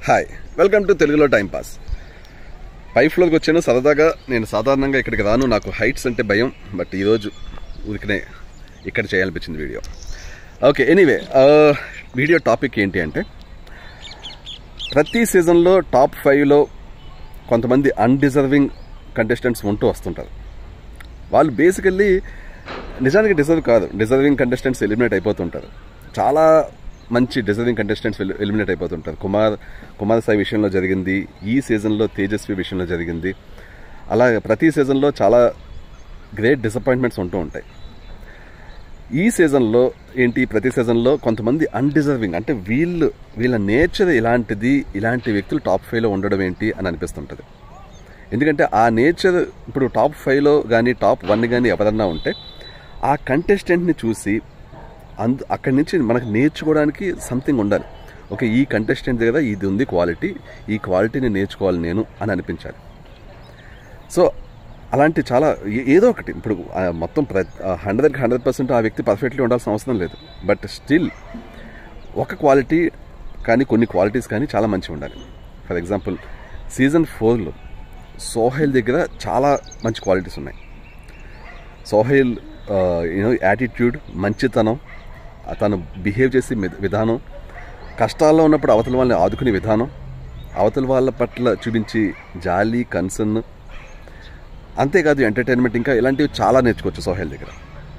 hi welcome to తెలుగులో time pass పై ఫ్లోర్కి వచ్చాను సరదాగా నేను సాధారణంగా ఇక్కడికి రాను నాకు హైట్స్ అంటే భయం బట్ ఈరోజు ఊరికనే ఇక్కడ చేయాలనిపించింది video okay anyway video topic ఏంటి అంటే ప్రతి సీజన్లో టాప్ ఫైవ్లో కొంతమంది అన్డిజర్వింగ్ కంటెస్టెంట్స్ ఉంటూ వస్తుంటారు వాళ్ళు బేసికల్లీ నిజానికి డిజర్వ్ కాదు డిజర్వింగ్ కంటెస్టెంట్స్ ఎలిమినేట్ అయిపోతుంటారు చాలా మంచి డిజర్వింగ్ కంటెస్టెంట్స్ ఎలిమినేట్ అయిపోతుంటారు కుమార్ కుమార్ సాయి విషయంలో జరిగింది ఈ సీజన్లో తేజస్వి విషయంలో జరిగింది అలా ప్రతి సీజన్లో చాలా గ్రేట్ డిసప్పాయింట్మెంట్స్ ఉంటూ ఉంటాయి ఈ సీజన్లో ఏంటి ప్రతి సీజన్లో కొంతమంది అన్డిజర్వింగ్ అంటే వీళ్ళు వీళ్ళ నేచర్ ఇలాంటిది ఇలాంటి వ్యక్తులు టాప్ ఫైవ్లో ఉండడం ఏంటి అని అనిపిస్తుంటుంది ఎందుకంటే ఆ నేచర్ ఇప్పుడు టాప్ ఫైవ్లో కానీ టాప్ వన్ కానీ ఎవరన్నా ఉంటే ఆ కంటెస్టెంట్ని చూసి అందు అక్కడి నుంచి మనకు నేర్చుకోవడానికి సంథింగ్ ఉండాలి ఓకే ఈ కంటెస్టెంట్ దగ్గర ఇది ఉంది క్వాలిటీ ఈ క్వాలిటీని నేర్చుకోవాలి నేను అని అనిపించాలి సో అలాంటి చాలా ఏ- ఏదో ఒకటి ఇప్పుడు ఆ మొత్తం ప్ర హండ్రెడ్కి హండ్రెడ్ పర్సెంట్ ఆ వ్యక్తి పర్ఫెక్ట్లీ ఉండాల్సిన అవసరం లేదు బట్ స్టిల్ ఒక క్వాలిటీ కానీ కొన్ని క్వాలిటీస్ కానీ చాలా మంచిగా ఉండాలి ఫర్ ఎగ్జాంపుల్ సీజన్ ఫోర్లో సోహైల్ దగ్గర చాలా మంచి క్వాలిటీస్ ఉన్నాయి సోహైల్ యూనో యాటిట్యూడ్ మంచితనం తను బిహేవ్ చేసే మిద- విధానం కష్టాల్లో ఉన్నప్పుడు అవతల వాళ్ళని ఆదుకునే విధానం అవతల వాళ్ళ పట్ల చూపించి జాలి కన్సర్న్ అంతేకాదు ఎంటర్టైన్మెంట్ ఇంకా ఇలాంటివి చాలా నేర్చుకోవచ్చు సోహెల్ దగ్గర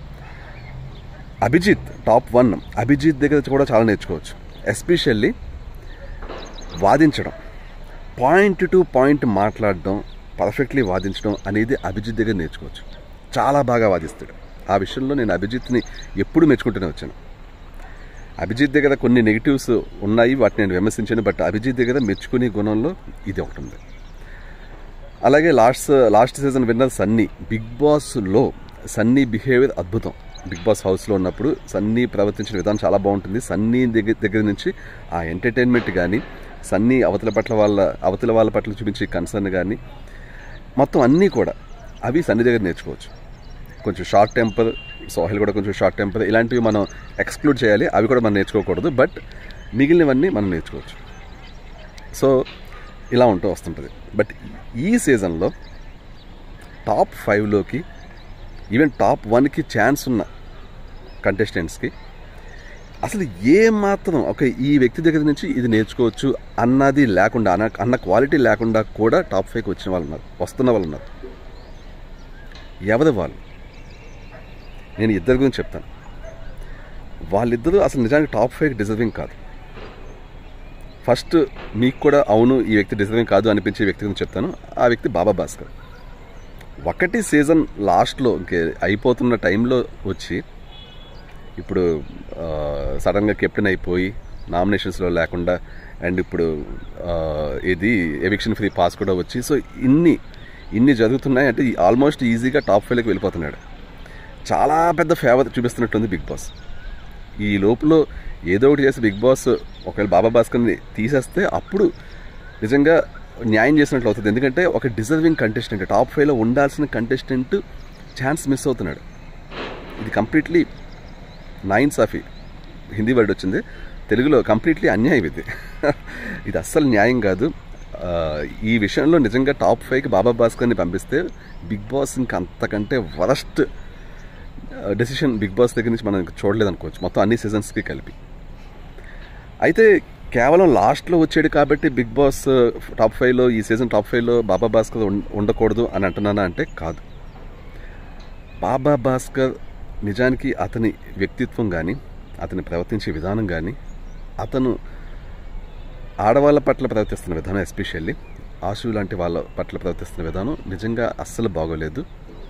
అభిజిత్ టాప్ వన్ అభిజిత్ దగ్గర కూడా చాలా నేర్చుకోవచ్చు ఎస్పెషల్లీ వాదించడం పాయింట్ టు పాయింట్ మాట్లాడడం పర్ఫెక్ట్లీ వాదించడం అనేది అభిజిత్ దగ్గర నేర్చుకోవచ్చు చాలా బాగా వాదిస్తాడు ఆ విషయంలో నేను అభిజిత్ని ఎప్పుడు మెచ్చుకుంటూనే వచ్చాను అభిజిత్ దగ్గర కొన్ని నెగిటివ్స్ ఉన్నాయి వాటిని నేను విమర్శించాను బట్ అభిజిత్ దగ్గర మెచ్చుకునే గుణంలో ఇది ఒకటి ఉంది అలాగే last last season winner Sunny Bigg బాస్లో సన్నీ బిహేవియర్ అద్భుతం బిగ్ బాస్ హౌస్లో ఉన్నప్పుడు సన్నీ ప్రవర్తించిన విధానం చాలా బాగుంటుంది సన్నీ దగ్గర దగ్గర నుంచి ఆ ఎంటర్టైన్మెంట్ కానీ సన్నీ అవతల పట్ల వాళ్ళ అవతల వాళ్ళ పట్ల చూపించే కన్సర్న్ కానీ మొత్తం అన్నీ కూడా అవి సన్నీ దగ్గర నేర్చుకోవచ్చు కొంచెం షార్ట్ టెంపర్ సోహెల్ కూడా కొంచెం షార్ట్ టెంపర్ ఇలాంటివి మనం ఎక్స్క్లూడ్ చేయాలి అవి కూడా మనం నేర్చుకోకూడదు బట్ మిగిలినవన్నీ మనం నేర్చుకోవచ్చు సో ఇలా ఉంటూ వస్తుంటుంది బట్ ఈ సీజన్లో టాప్ ఫైవ్లోకి ఈవెన్ టాప్ వన్కి ఛాన్స్ ఉన్న కంటెస్టెంట్స్కి అసలు ఏ మాత్రం ఒక ఈ వ్యక్తి దగ్గర నుంచి ఇది నేర్చుకోవచ్చు అన్నది లేకుండా అన్న అన్న క్వాలిటీ లేకుండా కూడా టాప్ ఫైవ్కి వచ్చిన వాళ్ళు ఉన్నారు వస్తున్న వాళ్ళు ఉన్నారు ఎవరి వాళ్ళు నేను ఇద్దరి గురించి చెప్తాను వాళ్ళిద్దరూ అసలు నిజానికి టాప్ ఫైవ్ డిజర్వింగ్ కాదు ఫస్ట్ మీకు కూడా అవును ఈ వ్యక్తి డిజర్వింగ్ కాదు అనిపించే వ్యక్తి గురించి చెప్తాను ఆ వ్యక్తి బాబా భాస్కర్ ఒకటి సీజన్ లాస్ట్లో ఇంకే అయిపోతున్న టైంలో వచ్చి ఇప్పుడు సడన్గా కెప్టెన్ అయిపోయి నామినేషన్స్లో లేకుండా అండ్ ఇప్పుడు ఆ, ఇది ఎవిక్షన్ ఫ్రీ పాస్ కూడా వచ్చి సో ఇన్ని ఇన్ని జరుగుతున్నాయి అంటే ఆల్మోస్ట్ ఈజీగా టాప్ ఫైవ్లోకి వెళ్ళిపోతున్నాడు చాలా పెద్ద ఫేవర్ చూపిస్తున్నట్టుంది బిగ్ బాస్ ఈ లోపల ఏదో ఒకటి చేసి బిగ్ బాస్ ఒకవేళ బాబా భాస్కర్ని తీసేస్తే అప్పుడు నిజంగా న్యాయం చేసినట్లు అవుతుంది ఎందుకంటే ఒక డిజర్వింగ్ కంటెస్టెంట్ టాప్ ఫైవ్లో ఉండాల్సిన కంటెస్టెంట్ ఛాన్స్ మిస్ అవుతున్నాడు ఇది కంప్లీట్లీ నైన్ సాఫీ హిందీ వర్డ్ వచ్చింది తెలుగులో కంప్లీట్లీ అన్యాయం ఇది ఇది అస్సలు న్యాయం కాదు ఆ, ఈ విషయంలో నిజంగా టాప్ ఫైవ్కి బాబా భాస్కర్ని పంపిస్తే బిగ్ బాస్ ఇంకా అంతకంటే వరస్ట్ డెసిషన్ బిగ్ బాస్ దగ్గర నుంచి మనం చూడలేదు అనుకోవచ్చు మొత్తం అన్ని సీజన్స్కి కలిపి అయితే కేవలం లాస్ట్లో వచ్చాడు కాబట్టి బిగ్ బాస్ టాప్ ఫైవ్లో ఈ సీజన్ టాప్ ఫైవ్లో బాబా భాస్కర్ ఉం- ఉండకూడదు అని అంటున్నానా అంటే కాదు బాబా భాస్కర్ నిజానికి అతని వ్యక్తిత్వం కానీ అతని ప్రవర్తించే విధానం కానీ అతను ఆడవాళ్ళ పట్ల ప్రవర్తిస్తున్న విధానం ఎస్పెషల్లీ ఆశు లాంటి వాళ్ళ పట్ల ప్రవర్తిస్తున్న విధానం నిజంగా అస్సలు బాగోలేదు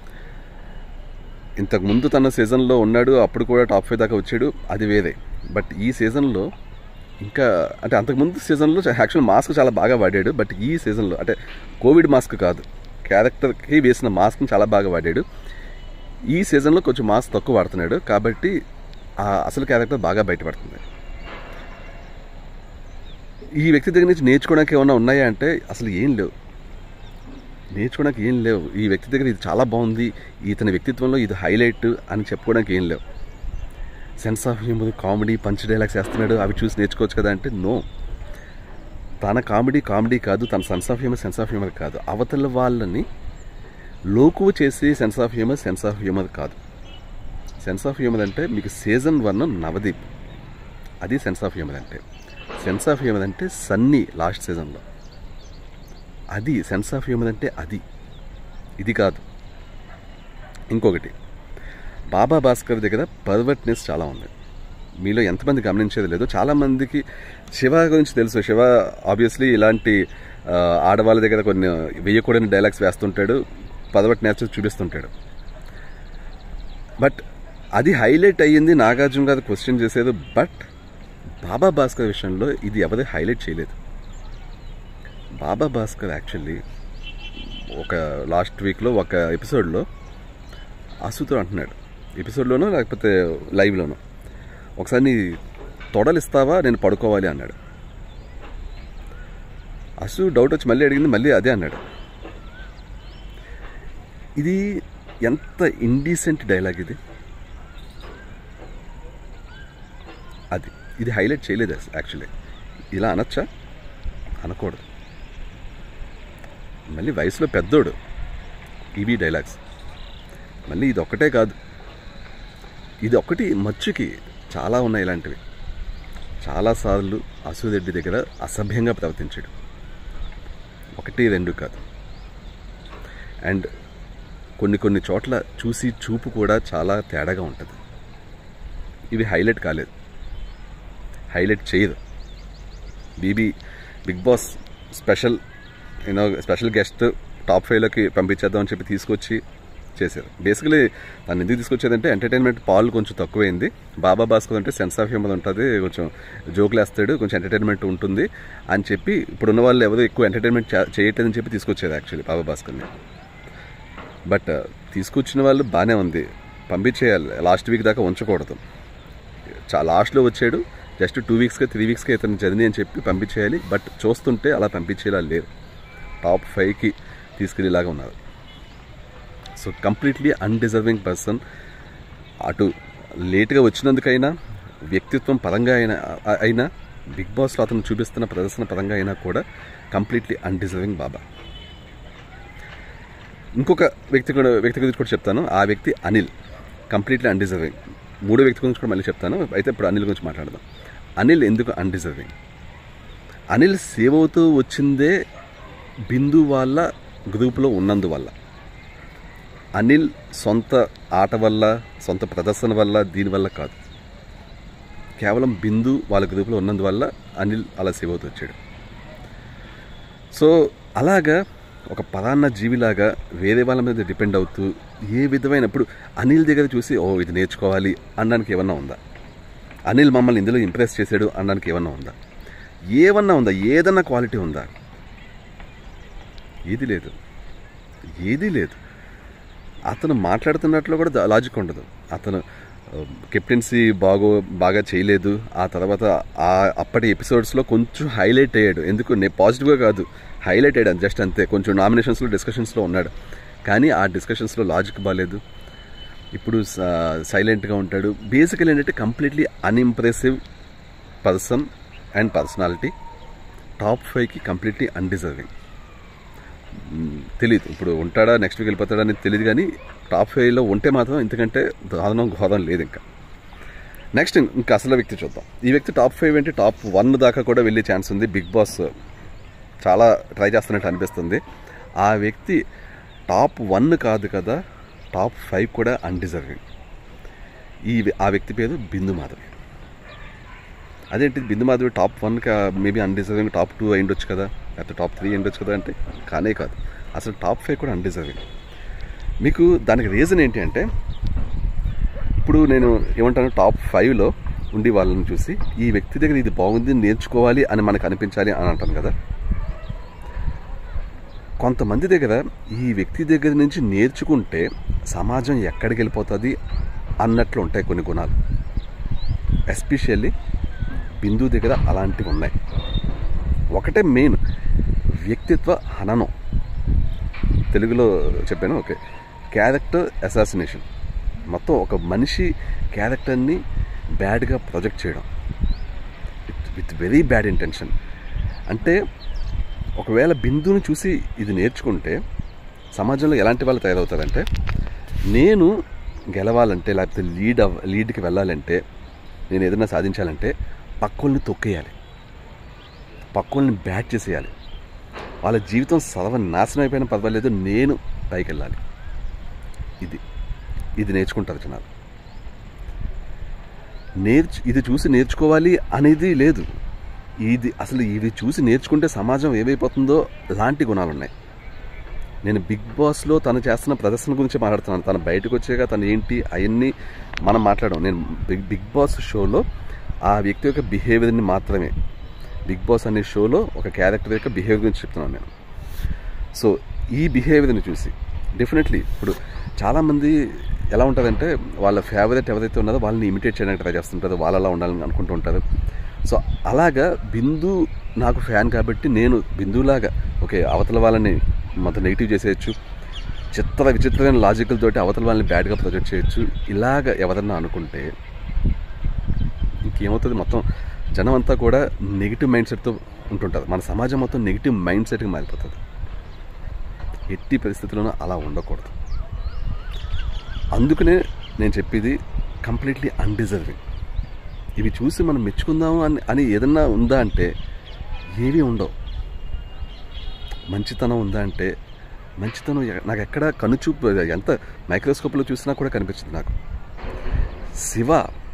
ఇంతకు ముందు తన సీజన్లో ఉన్నాడు అప్పుడు కూడా టాప్ ఫైవ్ దాకా వచ్చాడు అది వేరే బట్ ఈ సీజన్లో ఇంకా అంటే అంతకుముందు సీజన్లో యాక్చువల్ మాస్క్ చాలా బాగా వాడాడు బట్ ఈ సీజన్లో అంటే కోవిడ్ మాస్క్ కాదు క్యారెక్టర్కి వేసిన మాస్క్ని చాలా బాగా వాడాడు ఈ సీజన్లో కొంచెం మాస్క్ తక్కువ వాడుతున్నాడు కాబట్టి ఆ అసలు క్యారెక్టర్ బాగా బయటపడుతుంది ఈ వ్యక్తి దగ్గర నుంచి నేర్చుకోవడానికి ఏమైనా ఉన్నాయా అంటే అసలు ఏం లేవు నేర్చుకోవడానికి ఏం లేవు ఈ వ్యక్తి దగ్గర ఇది చాలా బాగుంది ఇతని వ్యక్తిత్వంలో ఇది హైలైట్ అని చెప్పుకోవడానికి ఏం లేవు sense of humour comedy punch dialogues వేస్తున్నాడు అవి చూసి నేర్చుకోవచ్చు కదా అంటే నో తన కామెడీ కామెడీ కాదు తన sense of humour sense of humour కాదు అవతల వాళ్ళని లోకువ చేసి sense of humour sense of humour కాదు సెన్స్ ఆఫ్ హ్యూమర్ అంటే మీకు సీజన్ వన్ నవదీప్ అది సెన్స్ ఆఫ్ హ్యూమర్ అంటే సెన్స్ ఆఫ్ హ్యూమర్ అంటే సన్నీ లాస్ట్ సీజన్లో అది సెన్స్ ఆఫ్ హ్యూమర్ అంటే అది ఇది కాదు ఇంకొకటి బాబా భాస్కర్ దగ్గర పర్వర్ట్నెస్ చాలా ఉంది మీలో ఎంతమంది గమనించేది లేదు చాలామందికి శివ గురించి తెలుసు శివ ఆబ్వియస్లీ ఇలాంటి ఆ, ఆడవాళ్ళ దగ్గర కొన్ని వేయకూడని డైలాగ్స్ వేస్తుంటాడు పర్వర్ట్నెస్ చూపిస్తుంటాడు బట్ అది హైలైట్ అయ్యింది నాగార్జున గారు క్వశ్చన్ చేసేది బట్ బాబా భాస్కర్ విషయంలో ఇది ఎవరి హైలైట్ చేయలేదు బాబా భాస్కర్ యాక్చువల్లీ ఒక లాస్ట్ వీక్లో ఒక ఎపిసోడ్లో అసుతో అంటున్నాడు ఎపిసోడ్లోనో లేకపోతే లైవ్లోనో ఒకసారి నీ తొడలు ఇస్తావా నేను పడుకోవాలి అన్నాడు అసు డౌట్ వచ్చి మళ్ళీ అడిగింది మళ్ళీ అదే అన్నాడు ఇది ఎంత ఇండీసెంట్ డైలాగ్ ఇది అది ఇది హైలైట్ చేయలేదు యాక్చువల్లీ ఇలా అనొచ్చా అనకూడదు మళ్ళీ వయసులో పెద్దోడు ఇవి డైలాగ్స్ మళ్ళీ ఇది ఒక్కటే కాదు ఇది ఒక్కటి మచ్చుకి చాలా ఉన్నాయి ఇలాంటివి చాలాసార్లు అసూరెడ్డి దగ్గర అసభ్యంగా ప్రవర్తించాడు ఒకటి రెండు కాదు అండ్ కొన్ని కొన్ని చోట్ల చూసి చూపు కూడా చాలా తేడాగా ఉంటుంది ఇవి హైలైట్ కాలేదు హైలైట్ చేయదు B B Bigg Boss special you know special guest top ఫైవ్లోకి పంపించేద్దాం అని చెప్పి తీసుకొచ్చి చేశారు బేసికలీ తను ఎందుకు తీసుకొచ్చేదంటే ఎంటర్టైన్మెంట్ పాలు కొంచెం తక్కువైంది బాబా భాస్కర్ అంటే సెన్స్ ఆఫ్ హ్యూమర్ ఉంటుంది కొంచెం జోకులు వేస్తాడు కొంచెం ఎంటర్టైన్మెంట్ ఉంటుంది అని చెప్పి ఇప్పుడు ఉన్న వాళ్ళు ఎవరు ఎక్కువ ఎంటర్టైన్మెంట్ చేయట్లేదని చెప్పి తీసుకొచ్చేది యాక్చువల్లీ బాబా భాస్కర్ని బట్ తీసుకొచ్చిన వాళ్ళు బాగానే ఉంది పంపించేయాలి లాస్ట్ వీక్ దాకా ఉంచకూడదు చా లాస్ట్లో వచ్చాడు జస్ట్ టూ వీక్స్గా త్రీ వీక్స్గా ఇతను జర్నీ అని చెప్పి పంపించేయాలి బట్ చూస్తుంటే అలా పంపించేలా లేరు టాప్ ఫైవ్కి తీసుకెళ్ళేలాగా ఉన్నారు సో కంప్లీట్లీ అన్డిజర్వింగ్ పర్సన్ అటు లేట్గా వచ్చినందుకైనా వ్యక్తిత్వం పరంగా అయినా అయినా బిగ్ బాస్లో అతను చూపిస్తున్న ప్రదర్శన పరంగా అయినా కూడా కంప్లీట్లీ అన్డిజర్వింగ్ బాబా ఇంకొక వ్యక్తి కూడా వ్యక్తి గురించి కూడా చెప్తాను ఆ వ్యక్తి అనిల్ కంప్లీట్లీ అన్డిజర్వింగ్ మూడో వ్యక్తి గురించి కూడా మళ్ళీ చెప్తాను అయితే ఇప్పుడు అనిల్ గురించి మాట్లాడదాం అనిల్ ఎందుకు అన్డిజర్వింగ్ అనిల్ సేవ్ అవుతూ వచ్చిందే బిందు వాళ్ళ గ్రూపులో ఉన్నందువల్ల అనిల్ సొంత ఆట వల్ల సొంత ప్రదర్శన వల్ల దీనివల్ల కాదు కేవలం బిందు వాళ్ళ గ్రూపులో ఉన్నందువల్ల అనిల్ అలా సేవ్ అవుతూ వచ్చాడు సో అలాగా ఒక పరాన్న జీవిలాగా వేరే వాళ్ళ మీద డిపెండ్ అవుతూ ఏ విధమైన ఇప్పుడు అనిల్ దగ్గర చూసి ఓ ఇది నేర్చుకోవాలి అనడానికి ఏమన్నా ఉందా అనిల్ మమ్మల్ని ఇందులో ఇంప్రెస్ చేశాడు అనడానికి ఏమన్నా ఉందా ఏమన్నా ఉందా ఏదన్నా క్వాలిటీ ఉందా ఏది లేదు ఏదీ లేదు అతను మాట్లాడుతున్నట్లు కూడా లాజిక్ ఉండదు అతను కెప్టెన్సీ బాగో బాగా చేయలేదు ఆ తర్వాత ఆ అప్పటి ఎపిసోడ్స్లో కొంచెం హైలైట్ అయ్యాడు ఎందుకు నే పాజిటివ్గా కాదు హైలైట్ అయ్యాడు జస్ట్ అంతే కొంచెం నామినేషన్స్లో డిస్కషన్స్లో ఉన్నాడు కానీ ఆ డిస్కషన్స్లో లాజిక్ బాగాలేదు ఇప్పుడు సైలెంట్గా ఉంటాడు బేసికల్ ఏంటంటే completely unimpressive person and personality top ఫైవ్కి కంప్లీట్లీ అన్డిజర్వింగ్ తెలియదు ఇప్పుడు ఉంటాడా నెక్స్ట్ వీక్ వెళ్ళిపోతాడా అనేది తెలియదు కానీ టాప్ ఫైవ్లో ఉంటే మాత్రం ఇంతకంటే దారుణం ఘోరం లేదు ఇంకా నెక్స్ట్ ఇంకా అసలు వ్యక్తి చూద్దాం ఈ వ్యక్తి టాప్ ఫైవ్ అంటే టాప్ వన్ దాకా కూడా వెళ్ళే ఛాన్స్ ఉంది బిగ్ బాస్ చాలా ట్రై చేస్తున్నట్టు అనిపిస్తుంది ఆ వ్యక్తి టాప్ వన్ కాదు కదా టాప్ ఫైవ్ కూడా అన్డిజర్వింగ్ ఈ ఆ వ్యక్తి పేరు బిందు మాధవి అదేంటి Bindu Madhavi top one maybe undeserving top two అయిండొచ్చు కదా లేకపోతే టాప్ త్రీ అయిండొచ్చు కదా అంటే కానే కాదు అసలు టాప్ ఫైవ్ కూడా అన్డిజర్వింగ్ మీకు దానికి రీజన్ ఏంటి అంటే ఇప్పుడు నేను ఏమంటాను టాప్ ఫైవ్లో ఉండి వాళ్ళని చూసి ఈ వ్యక్తి దగ్గర ఇది బాగుంది నేర్చుకోవాలి అని మనకు అనిపించాలి అని అంటాను కదా కొంతమంది దగ్గర ఈ వ్యక్తి దగ్గర నుంచి నేర్చుకుంటే సమాజం ఎక్కడికి వెళ్ళిపోతుంది అన్నట్లు ఉంటాయి కొన్ని గుణాలు ఎస్పెషల్లీ బిందు దగ్గర అలాంటివి ఉన్నాయి ఒకటే మెయిన్ వ్యక్తిత్వ హననం తెలుగులో చెప్పాను ఓకే క్యారెక్టర్ అసాసినేషన్ మొత్తం ఒక మనిషి క్యారెక్టర్ని బ్యాడ్గా ప్రొజెక్ట్ చేయడం విత్ వెరీ బ్యాడ్ ఇంటెన్షన్ అంటే ఒకవేళ బిందుని చూసి ఇది నేర్చుకుంటే సమాజంలో ఎలాంటి వాళ్ళు తయారవుతారంటే నేను గెలవాలంటే లేకపోతే లీడ్ అవ్ లీడ్కి వెళ్ళాలంటే నేను ఏదైనా సాధించాలంటే పక్కోల్ని తొక్కేయాలి పక్కోల్ని బ్యాట్ చేసేయాలి వాళ్ళ జీవితం సర్వ నాశనం అయిపోయినా పర్వాలేదు నేను పైకి వెళ్ళాలి ఇది ఇది నేర్చుకుంటారు జనాలు నేర్చు ఇది చూసి నేర్చుకోవాలి అనేది లేదు ఇది అసలు ఇవి చూసి నేర్చుకుంటే సమాజం ఏమైపోతుందో లాంటి గుణాలు ఉన్నాయి నేను బిగ్ బాస్లో తను చేస్తున్న ప్రదర్శన గురించి మాట్లాడుతున్నాను తను బయటకు వచ్చాక తను ఏంటి అవన్నీ మనం మాట్లాడడం నేను బిగ్ బిగ్ బాస్ షోలో ఆ వ్యక్తి యొక్క బిహేవియర్ని మాత్రమే బిగ్ బాస్ అనే షోలో ఒక క్యారెక్టర్ యొక్క బిహేవియర్ గురించి చెప్తున్నాను నేను సో ఈ బిహేవియర్ని చూసి డెఫినెట్లీ ఇప్పుడు చాలామంది ఎలా ఉంటారంటే వాళ్ళ ఫేవరెట్ ఎవరైతే ఉన్నదో వాళ్ళని ఇమిటేట్ చేయడానికి ట్రై చేస్తుంటారు వాళ్ళలా ఉండాలని అనుకుంటూ ఉంటారు సో అలాగా బిందు నాకు ఫ్యాన్ కాబట్టి నేను బిందులాగా ఓకే అవతల వాళ్ళని మొత్తం నెగిటివ్ చేసేయచ్చు చిత్ర విచిత్రమైన లాజికల్ తోటి అవతల వాళ్ళని బ్యాడ్గా ప్రొజెక్ట్ చేయొచ్చు ఇలాగ ఎవరన్నా అనుకుంటే ఇంకేమవుతుంది మొత్తం జనం అంతా కూడా నెగిటివ్ మైండ్ సెట్తో ఉంటుంటారు మన సమాజం మొత్తం నెగిటివ్ మైండ్ సెట్కి మారిపోతుంది ఎట్టి పరిస్థితుల్లోనూ అలా ఉండకూడదు అందుకనే నేను చెప్పేది కంప్లీట్లీ అన్డిజర్వింగ్ ఇవి చూసి మనం మెచ్చుకుందాము అని అని ఏదన్నా ఉందా అంటే ఏమీ ఉండవు మంచితనం ఉందా అంటే మంచితనం ఎ- నాకు ఎక్కడ కనుచూపు ఎంత మైక్రోస్కోప్లో చూసినా కూడా కనిపించింది నాకు శివ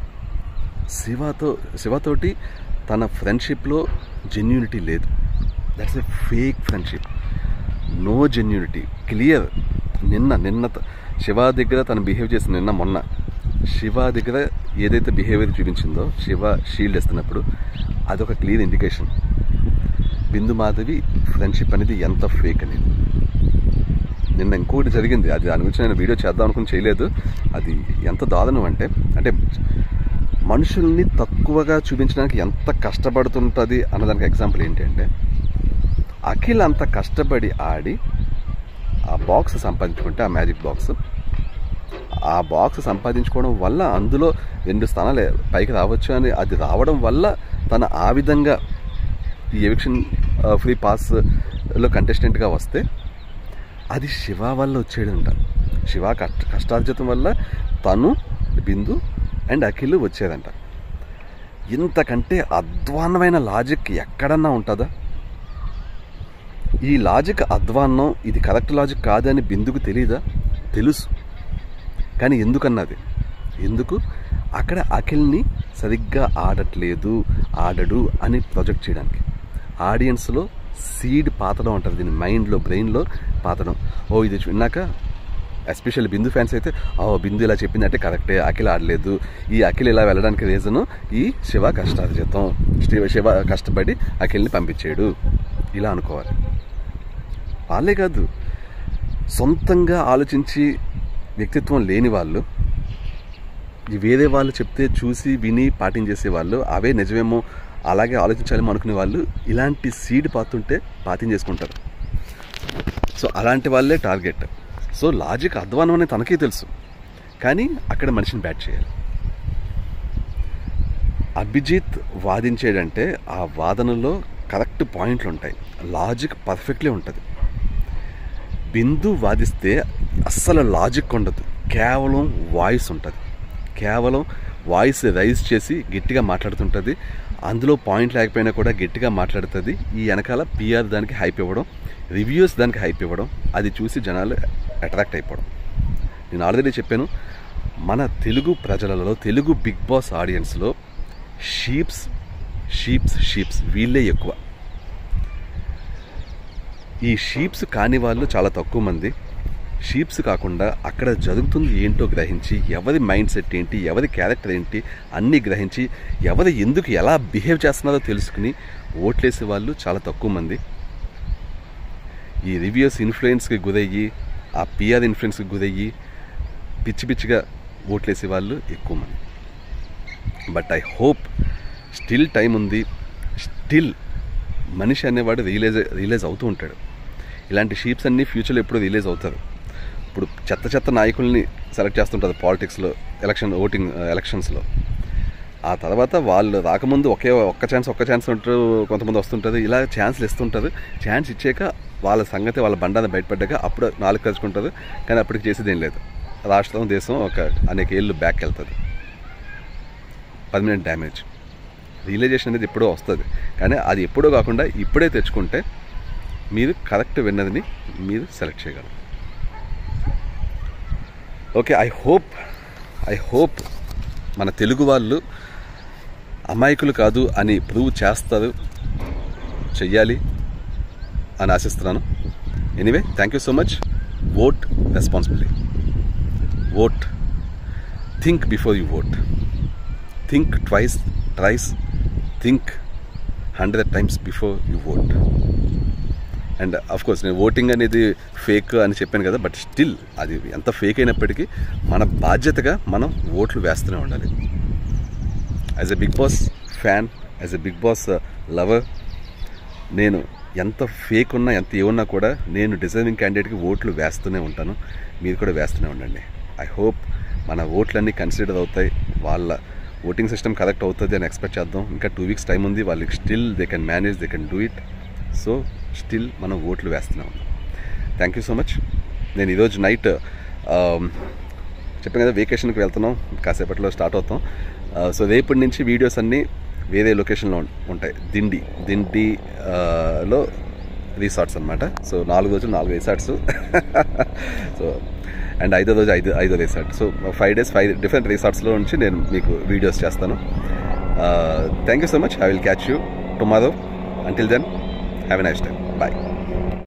శివతో శివతోటి తన ఫ్రెండ్షిప్లో జెన్యూనిటీ లేదు that's a fake friendship no genuinity clear నిన్న నిన్న త- శివ దగ్గర తను బిహేవ్ చేసిన నిన్న మొన్న శివ దగ్గర ఏదైతే బిహేవియర్ చూపించిందో శివ షీల్డ్ ఇస్తున్నప్పుడు అదొక clear indication Bindu Madhavi friendship అనేది ఎంత ఫేక్ అనేది నిన్న ఇంకోటి జరిగింది అది దాని గురించి నేను వీడియో చేద్దాం అనుకుని చేయలేదు అది ఎంత దారుణం అంటే అంటే మనుషుల్ని తక్కువగా చూపించడానికి ఎంత కష్టపడుతుంటుంది అన్నదానికి ఎగ్జాంపుల్ ఏంటి అంటే అఖిల్ అంత కష్టపడి ఆడి ఆ బాక్స్ సంపాదించుకుంటే ఆ మ్యాజిక్ బాక్స్ ఆ బాక్స్ సంపాదించుకోవడం వల్ల అందులో రెండు స్థానాలు పైకి రావచ్చు అని అది రావడం వల్ల తన ఆ విధంగా ఈ ఎవిక్షన్ ఫ్రీ పాస్లో కంటెస్టెంట్గా వస్తే అది శివ వల్ల వచ్చేదంట శివ కష్ట కష్టార్జితం వల్ల తను బిందు అండ్ అఖిల్ వచ్చేదంట ఇంతకంటే అధ్వాన్నమైన లాజిక్ ఎక్కడన్నా ఉంటుందా ఈ లాజిక్ అధ్వాన్నం ఇది కరెక్ట్ లాజిక్ కాదని బిందుకు తెలియదా తెలుసు కానీ ఎందుకన్నది ఎందుకు అక్కడ అఖిల్ని సరిగ్గా ఆడట్లేదు ఆడడు అని ప్రొజెక్ట్ చేయడానికి ఆడియన్స్లో సీడ్ పాతడం అంటారు దీని మైండ్లో బ్రెయిన్లో పాతడం ఓ ఇది విన్నాక ఎస్పెషల్లీ బిందు ఫ్యాన్స్ అయితే ఓ బిందు ఇలా చెప్పిందంటే కరెక్టే అఖిల్ ఆడలేదు ఈ అఖిల్ ఇలా వెళ్ళడానికి రీజను ఈ శివ కష్టార్జితం శివ శివ కష్టపడి అఖిల్ని పంపించాడు ఇలా అనుకోవాలి వాళ్ళే కాదు సొంతంగా ఆలోచించి వ్యక్తిత్వం లేని వాళ్ళు ఈ వేరే వాళ్ళు చెప్తే చూసి విని పాటించేసే వాళ్ళు అవే నిజమేమో అలాగే ఆలోచించాలేమో అనుకునే వాళ్ళు ఇలాంటి సీడ్ పాతుంటే పాతించేసుకుంటారు సో అలాంటి వాళ్ళే టార్గెట్ సో లాజిక్ అధ్వానం అని తనకే తెలుసు కానీ అక్కడ మనిషిని బ్యాట్ చేయాలి అభిజిత్ వాదించేడంటే ఆ వాదనలో కరెక్ట్ పాయింట్లు ఉంటాయి లాజిక్ పర్ఫెక్ట్లీ ఉంటుంది బిందు వాదిస్తే అస్సలు లాజిక్ ఉండదు కేవలం వాయిస్ ఉంటుంది కేవలం వాయిస్ రైజ్ చేసి గట్టిగా మాట్లాడుతుంటుంది అందులో పాయింట్ లేకపోయినా కూడా గట్టిగా మాట్లాడుతుంది ఈ వెనకాల పిఆర్ దానికి హైప్ ఇవ్వడం రివ్యూస్ దానికి హైప్ ఇవ్వడం అది చూసి జనాలు అట్రాక్ట్ అయిపోవడం నేను ఆల్రెడీ చెప్పాను మన తెలుగు ప్రజలలో తెలుగు బిగ్ బాస్ ఆడియన్స్లో షీప్స్ షీప్స్ షీప్స్ వీళ్ళే ఎక్కువ ఈ షీప్స్ కాని వాళ్ళు చాలా తక్కువ మంది షీప్స్ కాకుండా అక్కడ జరుగుతుంది ఏంటో గ్రహించి ఎవరి మైండ్ సెట్ ఏంటి ఎవరి క్యారెక్టర్ ఏంటి అన్నీ గ్రహించి ఎవరు ఎందుకు ఎలా బిహేవ్ చేస్తున్నారో తెలుసుకుని ఓట్లేసే వాళ్ళు చాలా తక్కువ మంది ఈ రివ్యూస్ ఇన్ఫ్లుయెన్స్కి గురయ్యి ఆ పిఆర్ ఇన్ఫ్లుయెన్స్కి గురయ్యి పిచ్చి పిచ్చిగా ఓట్లేసే వాళ్ళు ఎక్కువ మంది but I hope still time ఉంది స్టిల్ మనిషి అనేవాడు రియలైజ్ రియలైజ్ అవుతూ ఉంటాడు ఇలాంటి షీప్స్ అన్నీ ఫ్యూచర్లో ఎప్పుడు రియలైజ్ అవుతారు ఇప్పుడు చెత్త చెత్త నాయకుల్ని సెలెక్ట్ చేస్తుంటారు పాలిటిక్స్లో ఎలక్షన్ ఓటింగ్ ఎలక్షన్స్లో ఆ తర్వాత వాళ్ళు రాకముందు ఒకే ఒక్క ఛాన్స్ ఒక్క ఛాన్స్ ఉంటారు కొంతమంది వస్తుంటుంది ఇలా ఛాన్స్లు ఇస్తుంటారు ఛాన్స్ ఇచ్చాక వాళ్ళ సంగతి వాళ్ళ బండాన్ని బయటపడ్డాక అప్పుడు నాలుగు కలుసుకుంటారు కానీ అప్పటికి చేసేది ఏం లేదు రాష్ట్రం దేశం ఒక అనేక ఏళ్ళు బ్యాక్ వెళ్తుంది పర్మనెంట్ డ్యామేజ్ రియలైజేషన్ అనేది ఎప్పుడో వస్తుంది కానీ అది ఎప్పుడో కాకుండా ఇప్పుడే తెచ్చుకుంటే మీరు కరెక్ట్ విన్నదిని మీరు సెలెక్ట్ చేయగలరు okay I hope I hope మన తెలుగు వాళ్ళు అమాయకులు కాదు అని ప్రూవ్ చేస్తారు చెయ్యాలి అని ఆశిస్తున్నాను anyway thank you so much vote responsibility vote think before you vote think twice thrice think hundred times before you vote and of course నేను ఓటింగ్ అనేది ఫేక్ అని చెప్పాను కదా బట్ స్టిల్ అది ఎంత ఫేక్ అయినప్పటికీ మన బాధ్యతగా మనం ఓట్లు వేస్తూనే ఉండాలి as a Bigg Boss fan as a Bigg Boss lover నేను ఎంత ఫేక్ ఉన్నా ఎంత ఏమున్నా కూడా నేను డిజర్వింగ్ క్యాండిడేట్కి ఓట్లు వేస్తూనే ఉంటాను మీరు కూడా వేస్తూనే ఉండండి ఐ హోప్ మన ఓట్లన్నీ కన్సిడర్ అవుతాయి వాళ్ళ ఓటింగ్ సిస్టమ్ కరెక్ట్ అవుతుంది అని ఎక్స్పెక్ట్ చేద్దాం ఇంకా టూ వీక్స్ టైం ఉంది వాళ్ళకి still they can manage they can do it so still మనం ఓట్లు వేస్తూనే ఉన్నాం థ్యాంక్ యూ సో మచ్ నేను ఈరోజు నైట్ చెప్పాను కదా వేకేషన్కి వెళ్తున్నాం కాసేపట్లో స్టార్ట్ అవుతాం సో రేపటి నుంచి వీడియోస్ అన్నీ వేరే లొకేషన్లో ఉం- ఉంటాయి దిండి దిండి ఆ, లో రిసార్ట్స్ అనమాట సో నాలుగు రోజులు నాలుగు రిసార్ట్స్ సో అండ్ ఐదో రోజు ఐదు ఐదో resort so five days five different రిసార్ట్స్లో నుంచి నేను మీకు వీడియోస్ చేస్తాను thank you so much I will catch you tomorrow until then have a nice time bye